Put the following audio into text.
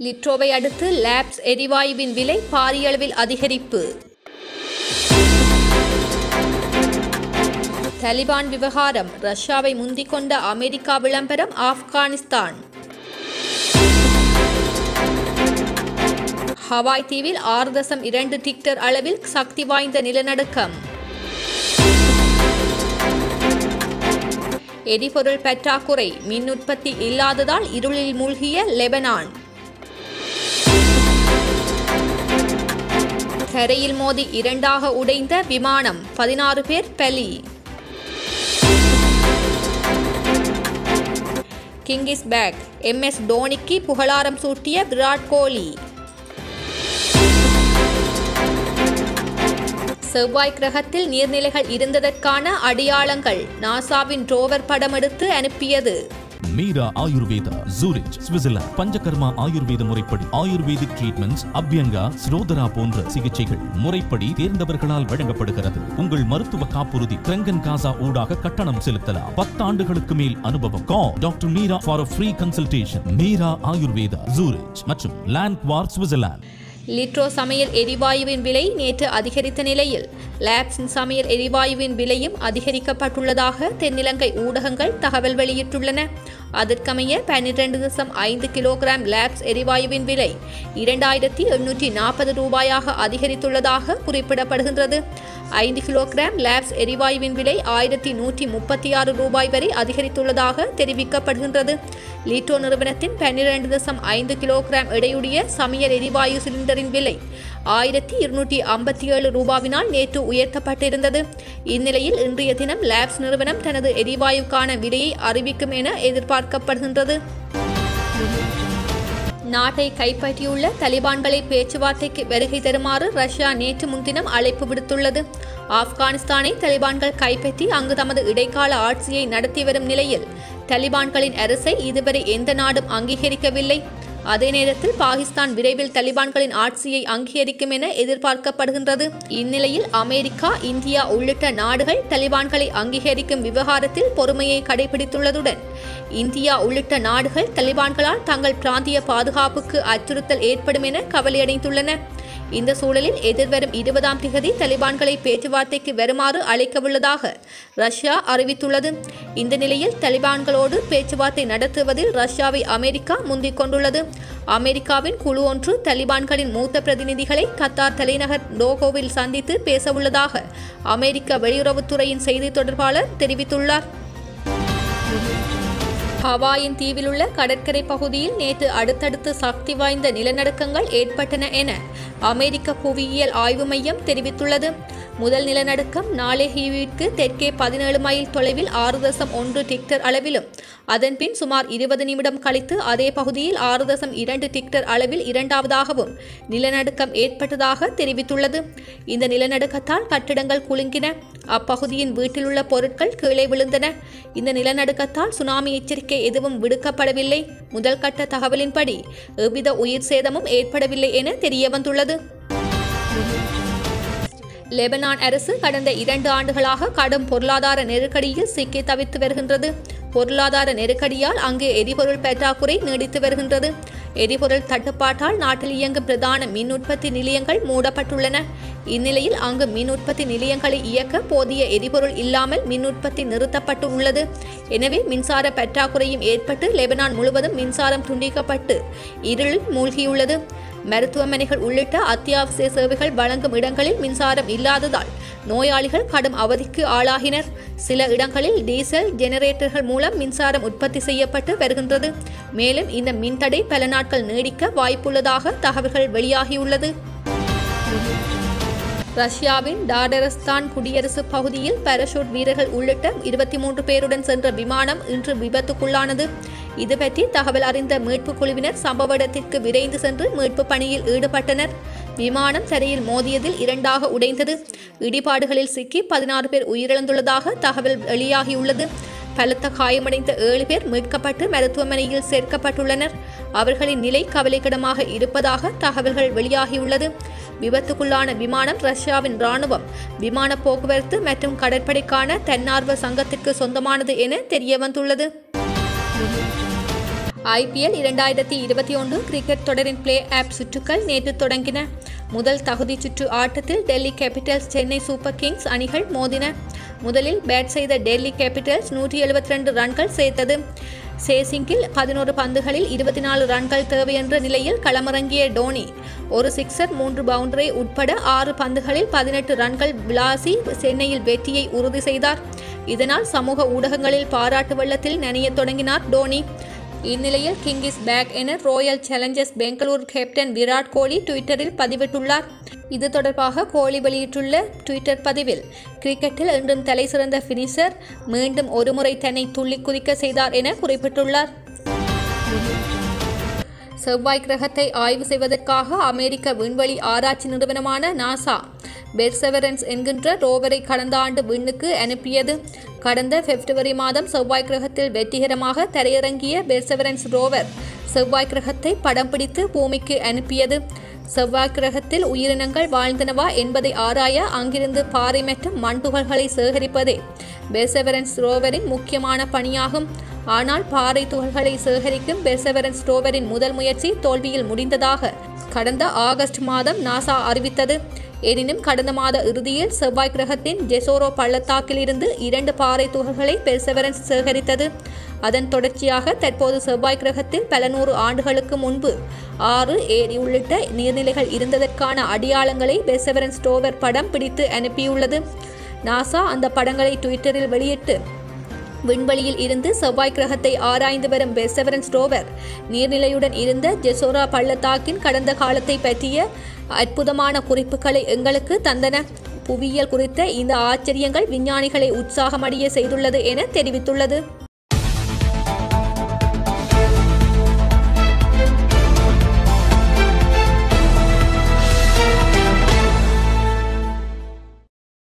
லிட்ரோவை அடுத்து லேப்ஸ் எரிவாயுவின் விலை பாரியளவில் அதிகரிப்பு தலிபான் விவகாரம் ரஷ்யாவை முந்திக் கொண்ட அமெரிக்கா விளம்பரம் ஆப்கானிஸ்தான் ஹவாய் தீவில் ஆறு தசம் இரண்டு டிக்டர் அளவில் சக்தி வாய்ந்த நிலநடுக்கம் எரிபொருள் பற்றாக்குறை மின் உற்பத்தி இல்லாததால் இருளில் மூழ்கிய லெபனான் கரையில் மோதி இரண்டாக உடைந்த விமானம் பதினாறு பேர் பலி கிங்கிஸ் பேக் எம் எஸ் தோனிக்கு புகழாரம் சூட்டிய விராட் கோலி செவ்வாய் கிரகத்தில் நீர்நிலைகள் இருந்ததற்கான அடையாளங்கள் நாசாவின் ரோவர் படம் எடுத்து அனுப்பியது மீரா ஆயுர்வேதா ஜூரிச் சுவிட்சர்லாந்து பஞ்சகர்மா ஆயுர்வேத முறைப்படி ஆயுர்வேதிக் ட்ரீட்மெண்ட்ஸ் அபியங்கா ஸ்ரோதரா போன்ற சிகிச்சைகள் முறைப்படி தேர்ந்தவர்களால் வழங்கப்படுகிறது உங்கள் மருத்துவ காப்புறுதி கிரங்கன் காசா ஊடாக கட்டணம் செலுத்தலாம் பத்தாண்டுகளுக்கு மேல் அனுபவம் கா doctor Meera for free consultation Meera Ayurveda Zurich மற்றும் லேண்ட் வார் சுவிட்சர்லாந்து லிட்ரோ சமையல் எரிவாயுவின் விலை நேற்று அதிகரித்த நிலையில் லேப்ஸின் சமையல் எரிவாயுவின் விலையும் அதிகரிக்கப்பட்டுள்ளதாக தென்னிலங்கை ஊடகங்கள் தகவல் வெளியிட்டுள்ளன அதற்கமைய பன்னிரண்டு தசம் ஐந்து கிலோகிராம் லேப்ஸ் எரிவாயுவின் விலை இரண்டாயிரத்தி எண்ணூற்றி நாற்பது ரூபாயாக அதிகரித்துள்ளதாக குறிப்பிடப்படுகின்றது ஐந்து கிலோகிராம் லேப்ஸ் எரிவாயுவின் விலை ஆயிரத்தி நூற்றி முப்பத்தி ஆறு ரூபாய் வரை அதிகரித்துள்ளதாக தெரிவிக்கப்படுகின்றது லீட்டோ நிறுவனத்தின் பன்னிரண்டு தசம் ஐந்து கிலோகிராம் எடையுடைய சமையல் எரிவாயு சிலிண்டரின் விலை ஆயிரத்தி இருநூற்றி ஐம்பத்தி ஏழு ரூபாவினால் நேற்று உயர்த்தப்பட்டிருந்தது இந்நிலையில் இன்றைய தினம் லேப்ஸ் நிறுவனம் தனது எரிவாயுக்கான விலையை அறிவிக்கும் என எதிர்பார்க்கப்படுகின்றது நாட்டை கைப்பற்றியுள்ள தலிபான்களை பேச்சுவார்த்தைக்கு வருகை தருமாறு ரஷ்யா நேற்று முன்தினம் அழைப்பு விடுத்துள்ளது ஆப்கானிஸ்தானை தலிபான்கள் கைப்பற்றி அங்கு தமது இடைக்கால ஆட்சியை நடத்தி வரும் நிலையில் தலிபான்களின் அரசை இதுவரை எந்த நாடும் அங்கீகரிக்கவில்லை அதே நேரத்தில் பாகிஸ்தான் விரைவில் தலிபான்களின் ஆட்சியை அங்கீகரிக்கும் என எதிர்பார்க்கப்படுகின்றது இந்நிலையில் அமெரிக்கா இந்தியா உள்ளிட்ட நாடுகள் தலிபான்களை அங்கீகரிக்கும் விவகாரத்தில் பொறுமையை கடைபிடித்துள்ளதுடன் இந்தியா உள்ளிட்ட நாடுகள் தலிபான்களால் தங்கள் பிராந்திய பாதுகாப்புக்கு அச்சுறுத்தல் ஏற்படும் என கவலையடைந்துள்ளன இந்த சூழலில் எதிர்வரும் இருபதாம் திகதி தலிபான்களை பேச்சுவார்த்தைக்கு வருமாறு அழைக்கவுள்ளதாக ரஷ்யா அறிவித்துள்ளது இந்த நிலையில் தலிபான்களோடு பேச்சுவார்த்தை நடத்துவதில் ரஷ்யாவை அமெரிக்கா முந்திக் கொண்டுள்ளது அமெரிக்காவின் குழு ஒன்று தலிபான்களின் மூத்த பிரதிநிதிகளை கத்தார் தலைநகர் டோகோவில் சந்தித்து பேசவுள்ளதாக அமெரிக்க வெளியுறவுத்துறையின் செய்தி தொடர்பாளர் தெரிவித்துள்ளார் ஹவாயின் தீவிலுள்ள கடற்கரை பகுதியில் நேற்று அடுத்தடுத்து சக்தி வாய்ந்த நிலநடுக்கங்கள் ஏற்பட்டன என அமெரிக்க புவியியல் ஆய்வு மையம் தெரிவித்துள்ளது முதல் நிலநடுக்கம் நாளேஹீவிற்கு தெற்கே பதினேழு மைல் தொலைவில் ஆறு தசம் ஒன்று டிக்டர் அளவிலும் அதன்பின் சுமார் இருபது நிமிடம் கழித்து அதே பகுதியில் ஆறு தசம் இரண்டு டிக்டர் அளவில் இரண்டாவதாகவும் நிலநடுக்கம் ஏற்பட்டதாக தெரிவித்துள்ளது இந்த நிலநடுக்கத்தால் கட்டிடங்கள் குலுங்கின அப்பகுதியின் வீட்டில் உள்ள பொருட்கள் கீழே விழுந்தன இந்த நிலநடுக்கத்தால் சுனாமி எச்சரிக்கை எதுவும் விடுக்கப்படவில்லை முதல் கட்ட தகவலின்படி எவ்வித உயிர் சேதமும் ஏற்படவில்லை என தெரியவந்துள்ளது லெபனான் அரசு கடந்த இரண்டு ஆண்டுகளாக கடும் பொருளாதார நெருக்கடியில் சிக்கி தவித்து வருகின்றது பொருளாதார நெருக்கடியால் அங்கு எரிபொருள் பற்றாக்குறை நீடித்து வருகின்றது எரிபொருள் தட்டுப்பாட்டால் நாட்டில் இயங்கும் பிரதான மின் உற்பத்தி நிலையங்கள் மூடப்பட்டுள்ளன இந்நிலையில் அங்கு மின் உற்பத்தி நிலையங்களை இயக்க போதிய எரிபொருள் இல்லாமல் மின் உற்பத்தி நிறுத்தப்பட்டு உள்ளது எனவே மின்சார பற்றாக்குறையும் ஏற்பட்டு லெபனான் முழுவதும் மின்சாரம் துண்டிக்கப்பட்டு இருளில் மூழ்கியுள்ளது மருத்துவமனைகள் உள்ளிட்ட அத்தியாவசிய சேவைகள் வழங்கும் இடங்களில் மின்சாரம் இல்லாததால் நோயாளிகள் கடும் அவதிக்கு ஆளாகினர் சில இடங்களில் டீசல் ஜெனரேட்டர்கள் மூலம் மின்சாரம் உற்பத்தி செய்யப்பட்டு வருகின்றது மேலும் இந்த மின்தடை பல நாட்கள் நீடிக்க வாய்ப்புள்ளதாக தகவல்கள் வெளியாகியுள்ளது ரஷ்யாவின் டாடரஸ்தான் குடியரசு பகுதியில் பாராசூட் வீரர்கள் உள்ளிட்ட இருபத்தி மூன்று பேருடன் சென்ற விமானம் இன்று விபத்துக்குள்ளானது இது பற்றி தகவல் அறிந்த மீட்பு குழுவினர் சம்பவ இடத்திற்கு விரைந்து சென்று மீட்பு பணியில் ஈடுபட்டனர் விமானம் தரையில் மோதியதில் இரண்டாக உடைந்தது இடிபாடுகளில் சிக்கி பதினாறு பேர் உயிரிழந்துள்ளதாக தகவல் வெளியாகியுள்ளது பலத்த காயமடைந்த ஏழு பேர் மீட்கப்பட்டு மருத்துவமனையில் சேர்க்கப்பட்டுள்ளனர் அவர்களின் நிலை கவலைக்கிடமாக இருப்பதாக தகவல்கள் வெளியாகியுள்ளது விபத்துக்குள்ளான விமானம் ரஷ்யாவின் ராணுவம் விமான போக்குவரத்து மற்றும் கடற்படைக்கான தன்னார்வ சங்கத்திற்கு சொந்தமானது என தெரியவந்துள்ளது ஐபிஎல் இரண்டாயிரத்தி இருபத்தி ஒன்று கிரிக்கெட் தொடரின் பிளே ஆப் சுற்றுக்கள் நேற்று தொடங்கின முதல் தகுதி சுற்று ஆட்டத்தில் Delhi Capitals Chennai Super Kings அணிகள் மோதின முதலில் பேட் செய்த டெல்லி கேபிட்டல்ஸ் நூற்றி எழுபத்தி ரெண்டு ரன்கள் சேர்த்தது சேசிங்கில் பதினோரு பந்துகளில் இருபத்தி நாலு ரன்கள் தேவை என்ற நிலையில் களமிறங்கிய டோனி ஒரு சிக்சர் மூன்று பவுண்டரி உட்பட ஆறு பந்துகளில் பதினெட்டு ரன்கள் விளாசி சென்னையில் வெற்றியை உறுதி செய்தார் இதனால் சமூக ஊடகங்களில் பாராட்டு வெள்ளத்தில் நனையத் தொடங்கினார் டோனி இந்நிலையில் கிங் இஸ் பேக் என Royal Challengers Bangalore captain Virat Kohli ட்விட்டரில் பதிவிட்டுள்ளார் இது தொடர்பாக கோலி வெளியிட்டுள்ள ட்விட்டர் பதிவில் கிரிக்கெட்டில் இன்றும் தலை சிறந்த பினிஷர் மீண்டும் ஒருமுறை தன்னை துள்ளி குதிக்க செய்தார் என குறிப்பிட்டுள்ளார் செவ்வாய் கிரகத்தை ஆய்வு செய்வதற்காக அமெரிக்க விண்வெளி ஆராய்ச்சி நிறுவனமான நாசா பெர்செவரன்ஸ் என்கின்ற ரோவரை கடந்த ஆண்டு விண்ணுக்கு அனுப்பியது கடந்த பிப்ரவரி மாதம் செவ்வாய் கிரகத்தில் வெற்றிகரமாக தரையிறங்கிய பெர்செவரன்ஸ் ரோவர் செவ்வாய் கிரகத்தை படம் பிடித்து பூமிக்கு அனுப்பியது செவ்வாய் கிரகத்தில் உயிரினங்கள் வாழ்ந்தனவா என்பதை ஆராய அங்கிருந்து பாறை மற்றும் மண் துகள்களை சேகரிப்பதே பெர்செவரன்ஸ் ரோவரின் முக்கியமான பணியாகும் ஆனால் பாறை துகள்களை சேகரிக்கும் பெர்செவரன்ஸ் ரோவரின் முதல் முயற்சி தோல்வியில் முடிந்ததாக கடந்த ஆகஸ்ட் மாதம் நாசா அறிவித்தது எனினும் கடந்த மாத இறுதியில் செவ்வாய் கிரகத்தின் ஜெசோரோ பள்ளத்தாக்கில் இருந்து இரண்டு பாறை துகள்களை பெர்செவரன்ஸ் சேகரித்தது அதன் தொடர்ச்சியாக தற்போது செவ்வாய் கிரகத்தில் பல நூறு ஆண்டுகளுக்கு முன்பு ஆறு ஏரி உள்ளிட்ட நீர்நிலைகள் இருந்ததற்கான அடையாளங்களை பெர்செவரன்ஸ் ரோவர் படம் பிடித்து அனுப்பியுள்ளது நாசா அந்த படங்களை ட்விட்டரில் வெளியிட்டு விண்வெளியில் இருந்து செவ்வாய் கிரகத்தை ஆராய்ந்து வரும் பெர்செவரன்ஸ் ரோவர் நீர்நிலையுடன் இருந்த ஜெசோரா பள்ளத்தாக்கின் கடந்த காலத்தை பற்றிய அற்புதமான குறிப்புகளை எங்களுக்கு தந்தன புவியியல் குறித்த இந்த ஆச்சரியங்கள் விஞ்ஞானிகளை உற்சாகமடைய செய்துள்ளது என தெரிவித்துள்ளது